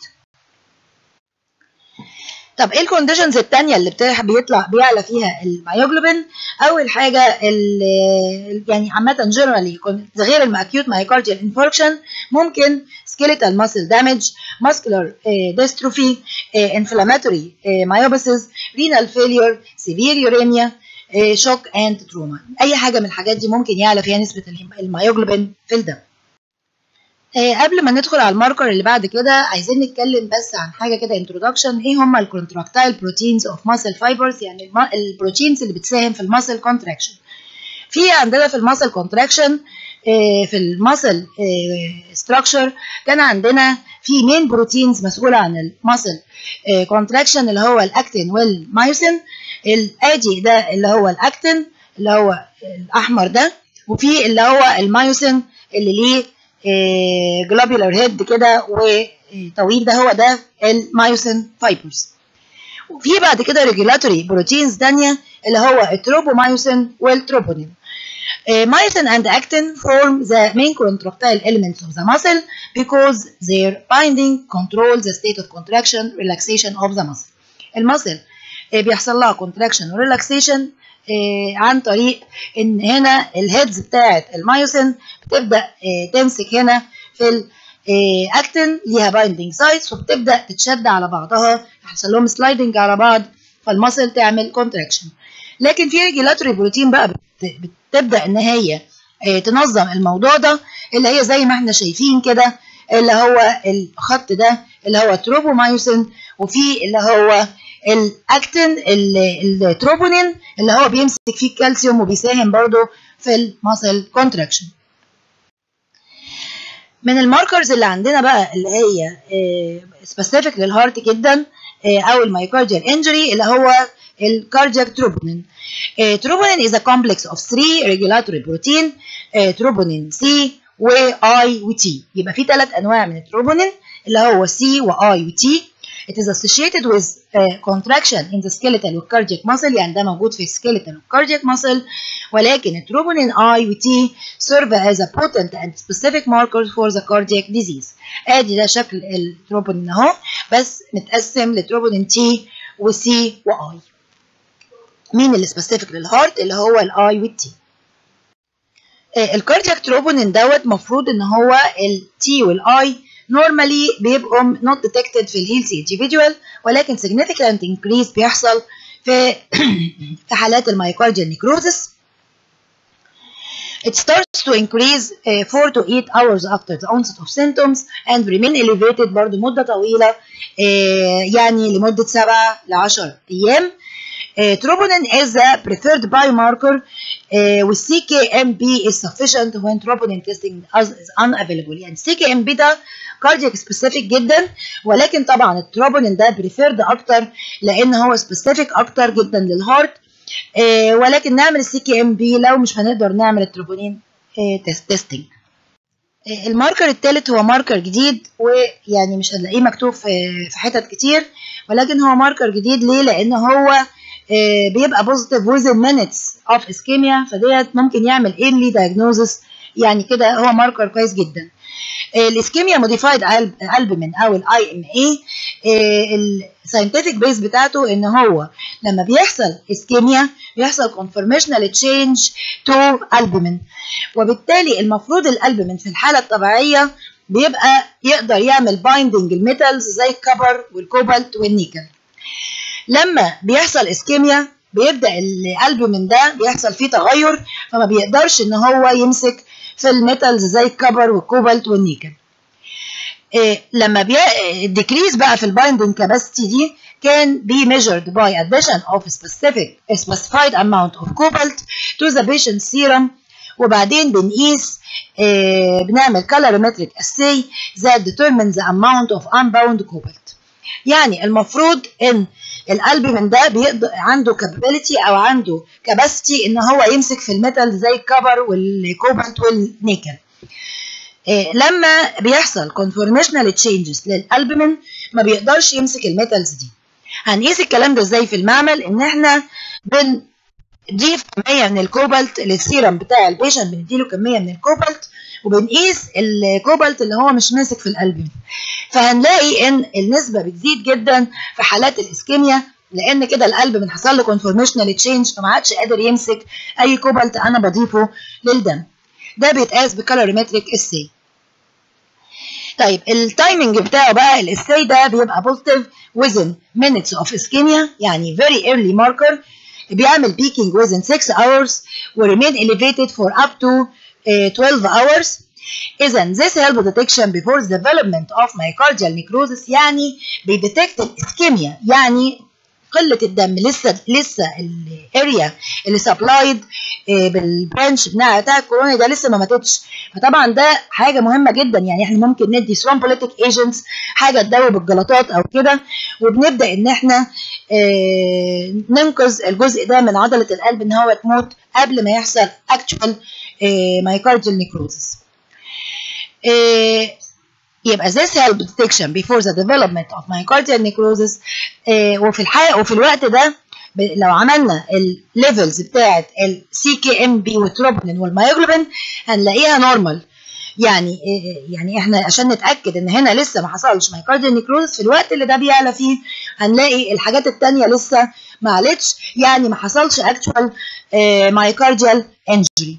طب ايه الكونديشنز التانية اللي بتاع بيطلع بيعلى فيها الميوجلوبين اول حاجة يعني عامة جنرالي غير الاكيوت مايوكارديال انفاركشن ممكن سكيليتال ماسل دامج ماسكولار ديستروفي انفلاماتوري مايوباسيس رينال فيلير سيفير يوريميا شوك اند تروما اي حاجة من الحاجات دي ممكن يعلى فيها نسبة الميوجلوبين في الدم آه قبل ما ندخل على الماركر اللي بعد كده عايزين نتكلم بس عن حاجه كده انترودكشن ايه هم الكونتراكتايل بروتينز اوف ماسل فايبرز يعني البروتينز اللي بتساهم في الماسل كونتراكشن في عندنا في الماسل كونتراكشن آه في الماسل ستراكشر كان عندنا في مين بروتينز مسؤوله عن الماسل كونتراكشن اللي هو الاكتين والمايوسين الادي ده اللي هو الاكتين اللي هو الاحمر ده وفي اللي هو المايوسين اللي ليه جلوبولار هيد كده وطويل ده هو ده المايوسين فايبرز وفي بعد كده ريجولاتوري بروتينز تانية اللي هو التروبومايوسين والتروبونين myosin and actin form the main contractile elements of the muscle because their binding controls the state of contraction relaxation of the muscle. المسل بيحصل لها contraction وريلاكسيشن عن طريق ان هنا الهيدز بتاعت المايوسين بتبدا تمسك هنا في الاكتين ليها بايندينج سايتس وبتبدا تتشد على بعضها يحصل لهم سلايدنج على بعض فالمسل تعمل كونتراكشن لكن في ريجولاتوري بروتين بقى بتبدا ان هي تنظم الموضوع ده اللي هي زي ما احنا شايفين كده اللي هو الخط ده اللي هو تروبومايوسين وفي اللي هو الاكتين التروبونين اللي هو بيمسك فيه الكالسيوم وبيساهم برضه في الماسل كونتراكشن من الماركرز اللي عندنا بقى اللي هي سبيسيفيك للهارت جدا او المايوكارديال انجري اللي هو الكاردياك تروبونين تروبونين is a complex of three regulatory protein تروبونين C و I و T يبقى في ثلاث انواع من التروبونين اللي هو C و I و T It is associated with uh, contraction in the skeletal والcardiac muscle يعني ده موجود في skeletal والcardiac muscle ولكن التروبونين I و T serve as a potent and specific marker for the cardiac disease. ادي ده شكل التروبونين اهو بس متقسم لتروبونين T و C و I. مين اللي سبيسيفيك للهارت اللي هو الاي والتي. الكاردياك تروبونين دوت مفروض ان هو التي والاي normally بيبقوا not detected في الهيلثي individual ولكن significant increase بيحصل في في حالات المايوكارديال نيكروزس It starts to increase uh, 4 to 8 hours after the onset of symptoms and remain elevated برضو مدة طويلة uh, يعني لمدة 7 ل 10 أيام. Uh, troponin is a preferred biomarker uh, with CKMB is sufficient when troponin testing is unavailable يعني CKMB ده كاردياك سبيسيفيك جدا ولكن طبعا التروبونين ده بريفيرد اكتر لان هو سبيسيفيك اكتر جدا للهارت آه ولكن نعمل السي كي ام بي لو مش هنقدر نعمل التروبونين آه تيستنج آه الماركر الثالث هو ماركر جديد ويعني مش هنلاقيه مكتوب في في حتت كتير ولكن هو ماركر جديد ليه لان هو آه بيبقى بوزيتيف within minutes of ischemia فديت ممكن يعمل early diagnosis يعني كده هو ماركر كويس جدا الاسكيميا موديفايد البومين او الاي ام اي الساينتفك بيس بتاعته ان هو لما بيحصل اسكيميا بيحصل كونفورميشنال تشينج تو البومين وبالتالي المفروض الالبومين في الحاله الطبيعيه بيبقى يقدر يعمل بايندنج الميتالز زي الكبر والكوبالت والنيكل لما بيحصل اسكيميا بيبدا الالبومين ده بيحصل فيه تغير فما بيقدرش ان هو يمسك في الميتالز زي الكبر والكوبالت والنيكل إيه لما بي الديكريز بقى في البايندنج كاباسيتي دي كان be measured by addition of specific specified amount of cobalt to the patient serum وبعدين بنقيس إيه بنعمل colorimetric assay that determines the amount of unbound cobalt يعني المفروض ان الالبومين ده بيقدر عنده كابابيلتي او عنده كاباسيتي ان هو يمسك في الميتال زي الكبر والكوبالت والنيكل إيه لما بيحصل كونفورميشنال تشينجز للالبومين ما بيقدرش يمسك الميتالز دي هنقيس الكلام ده ازاي في المعمل ان احنا بنضيف كميه من الكوبالت للسيرم بتاع البيشنت بنديله كميه من الكوبالت وبنقيس الكوبالت اللي هو مش ماسك في الالبومين فهنلاقي ان النسبه بتزيد جدا في حالات الاسكيميا لان كده القلب من حصل له كونفورميشنال تشينج فما عادش قادر يمسك اي كوبالت انا بضيفه للدم ده بيتقاس بكالوريمتريك اسي طيب التايمنج بتاعه بقى الاسي ده بيبقى بوزيتيف within minutes of ischemia يعني very early marker بيعمل peaking within 6 hours ورemain elevated for up to uh, 12 hours إذا this help detection before the development of myocardial necrosis يعني بيديتكت الاسكيميا يعني قلة الدم لسه لسه الاريا اللي سبلايد بالبرانش بتاع بتاع الكورونا ده لسه ما ماتتش فطبعا ده حاجه مهمه جدا يعني احنا ممكن ندي ثرومبوليتيك ايجنتس حاجه تدوب الجلطات او كده وبنبدا ان احنا اه ننقذ الجزء ده من عضله القلب ان هو تموت قبل ما يحصل اكتوال مايكارديال نيكروزس يبقى this help detection before the development of myocardial necrosis آه وفي الحقيقة وفي الوقت ده لو عملنا الليفلز بتاعة السي كي ام بي والتروبونين والمايوجلوبين هنلاقيها نورمال يعني آه يعني احنا عشان نتاكد ان هنا لسه ما حصلش مايكارديال نيكروزس في الوقت اللي ده بيعلى فيه هنلاقي الحاجات التانية لسه ما علتش يعني ما حصلش اكتوال مايكارديال انجري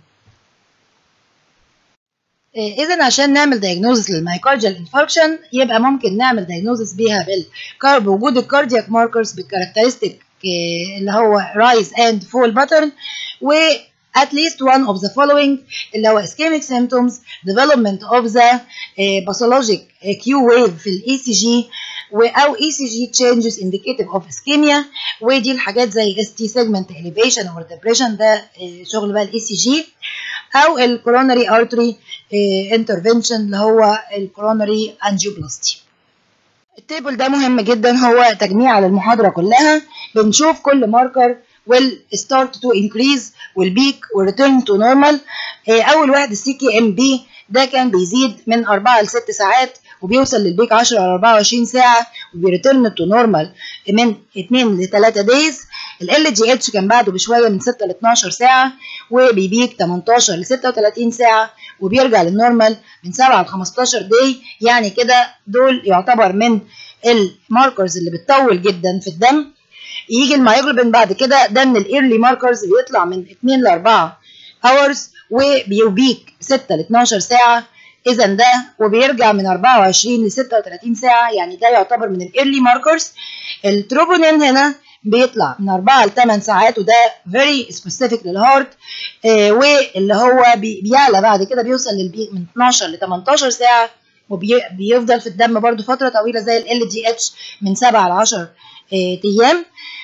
اذا عشان نعمل دايجنوزس للمايكارديال انفاركشن يبقى ممكن نعمل دايجنوزس بيها بال بوجود الكاردياك ماركرز بالكاركترستيك اللي هو رايز اند فول باترن و at least one of the following اللي هو ischemic symptoms development of the uh, pathologic uh, Q wave في ال ECG او ECG changes indicative of ischemia ودي الحاجات زي ST segment elevation or depression ده uh, شغل بقى ال ECG او ال coronary artery uh, intervention اللي هو ال coronary angioplasty التيبل ده مهم جدا هو تجميع على المحاضرة كلها بنشوف كل ماركر will start to increase will peak will return to normal أول واحد السي كي ام بي ده كان بيزيد من 4 ل 6 ساعات وبيوصل للبيك 10 ل 24 ساعة وبيريتيرن تو نورمال من 2 ل 3 دايز ال جي اتش كان بعده بشوية من 6 ل 12 ساعة وبيبيك 18 ل 36 ساعة وبيرجع للنورمال من 7 ل 15 داي يعني كده دول يعتبر من الماركرز اللي بتطول جدا في الدم يجي المايوجلوبين بعد كده ده من الايرلي ماركرز بيطلع من 2 ل 4 اورز وبيبيك 6 ل 12 ساعه اذا ده وبيرجع من 24 ل 36 ساعه يعني ده يعتبر من الايرلي ماركرز التروبونين هنا بيطلع من 4 ل 8 ساعات وده فيري سبيسيفيك للهارت آه واللي هو بي بيعلى بعد كده بيوصل للبيك من 12 ل 18 ساعه وبيفضل في الدم برضو فتره طويله زي ال جي اتش من 7 ل 10 ايام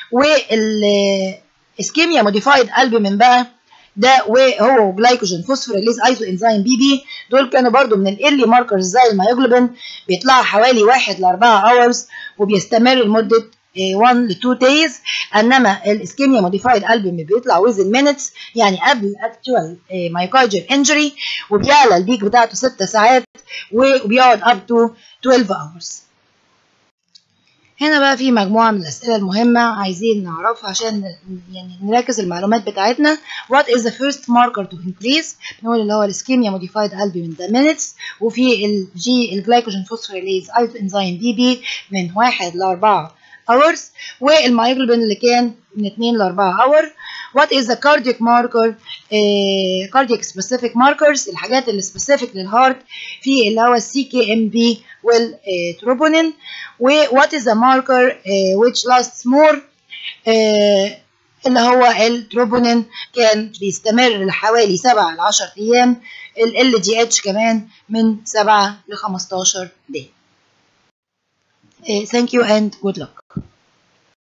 والاسكيميا موديفايد البومين بقى ده وهو جلايكوجين فوسفوريليز ايزو انزيم بي بي دول كانوا برضو من الايرلي ماركرز زي المايوجلوبين بيطلعوا حوالي 1 ل 4 اورز وبيستمر لمده 1 ل 2 دايز انما الاسكيميا موديفايد البوم بيطلع ويزن مينتس يعني قبل اكتوال مايوكارديال انجري وبيعلى البيك بتاعته 6 ساعات وبيقعد اب تو 12 اورز هنا بقى في مجموعة من الأسئلة المهمة عايزين نعرفها عشان يعني نركز المعلومات بتاعتنا What is the first marker to increase بنقول اللي هو الاسكيميا modified albumin ده minutes وفي الجي الجلايكوجين فوسفوريليز ايزو انزيم بي بي من 1 ل 4 hours والمايوجلوبين اللي كان من 2 ل 4 hour What is the cardiac marker uh, cardiac specific markers الحاجات اللي specific للهارت في اللي هو السي كي ام بي والتروبونين و what is the marker uh, which lasts more uh, اللي هو التروبونين كان بيستمر لحوالي 7 ل 10 ايام ال جي اتش كمان من 7 ل 15 day. Uh, thank you and good luck.